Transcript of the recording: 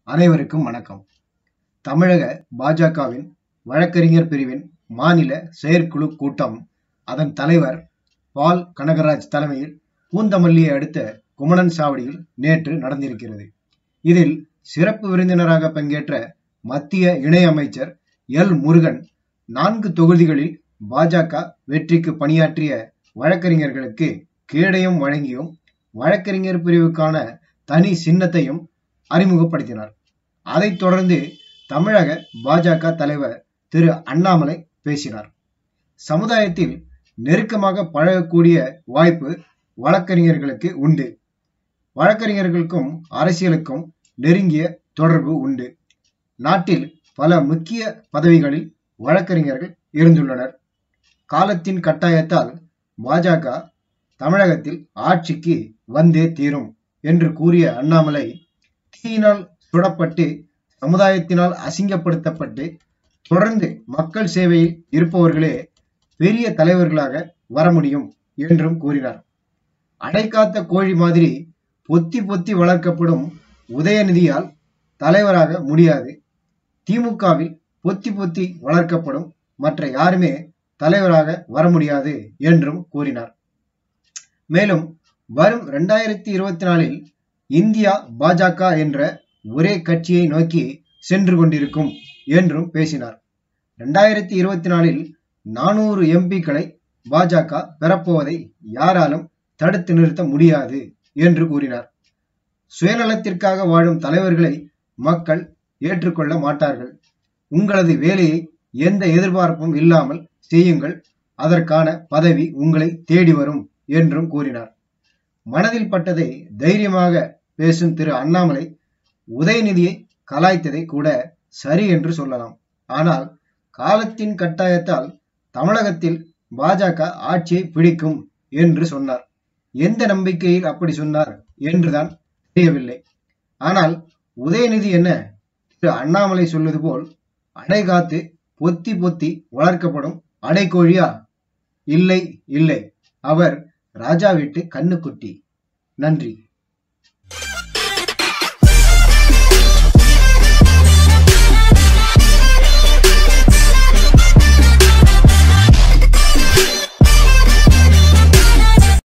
அனைவருக்கும் வணக்கம் தமிழக பாஜகவின் வழக்கறிஞர் பிரிவின் மாநில செயற்குழு கூட்டம் அதன் தலைவர் பால் கனகராஜ் தலைமையில் பூந்தமல்லியை அடுத்த குமணன் சாவடியில் நேற்று நடந்திருக்கிறது இதில் சிறப்பு விருந்தினராக பங்கேற்ற மத்திய இணையமைச்சர் எல் முருகன் நான்கு தொகுதிகளில் பாஜக வெற்றிக்கு பணியாற்றிய வழக்கறிஞர்களுக்கு கேடயம் வழங்கியும் வழக்கறிஞர் பிரிவுக்கான தனி சின்னத்தையும் அறிமுகப்படுத்தினார் அதைத் தொடர்ந்து தமிழக பாஜக தலைவர் திரு அண்ணாமலை பேசினார் சமுதாயத்தில் நெருக்கமாக பழகக்கூடிய வாய்ப்பு வழக்கறிஞர்களுக்கு உண்டு வழக்கறிஞர்களுக்கும் அரசியலுக்கும் நெருங்கிய தொடர்பு உண்டு நாட்டில் பல முக்கிய பதவிகளில் வழக்கறிஞர்கள் இருந்துள்ளனர் காலத்தின் கட்டாயத்தால் பாஜக தமிழகத்தில் ஆட்சிக்கு வந்தே தீரும் என்று கூறிய அண்ணாமலை தீயினால் சுடப்பட்டு சமுதாயத்தினால் அசிங்கப்படுத்தப்பட்டு தொடர்ந்து மக்கள் சேவையில் இருப்பவர்களே பெரிய தலைவர்களாக வர முடியும் என்றும் கூறினார் அடைக்காத்த கோழி மாதிரி பொத்தி பொத்தி வளர்க்கப்படும் உதயநிதியால் தலைவராக முடியாது திமுகவில் பொத்தி பொத்தி வளர்க்கப்படும் மற்ற யாருமே தலைவராக வர முடியாது என்றும் கூறினார் மேலும் வரும் இரண்டாயிரத்தி இருபத்தி நாலில் இந்தியா பாஜக என்ற ஒரே கட்சியை நோக்கி சென்று கொண்டிருக்கும் என்றும் பேசினார் இரண்டாயிரத்தி இருபத்தி நாலில் நானூறு எம்பிக்களை பாஜக பெறப்போவதை யாராலும் தடுத்து நிறுத்த முடியாது என்று கூறினார் சுயநலத்திற்காக வாழும் தலைவர்களை மக்கள் ஏற்றுக்கொள்ள மாட்டார்கள் உங்களது வேலையை எந்த எதிர்பார்ப்பும் இல்லாமல் செய்யுங்கள் அதற்கான பதவி உங்களை தேடி வரும் என்றும் கூறினார் மனதில் பட்டதை தைரியமாக பேசும் திரு அண்ணாமலை உதயநிதியை கலாய்த்ததை கூட சரி என்று சொல்லலாம் ஆனால் காலத்தின் கட்டாயத்தால் தமிழகத்தில் பாஜக ஆட்சியை பிடிக்கும் என்று சொன்னார் எந்த நம்பிக்கையில் அப்படி சொன்னார் என்றுதான் தெரியவில்லை ஆனால் உதயநிதி என்ன திரு அண்ணாமலை சொல்வது போல் அடை காத்து பொத்தி பொத்தி வளர்க்கப்படும் அடைக்கோழியா இல்லை இல்லை அவர் ராஜா வீட்டு கண்ணுக்குட்டி நன்றி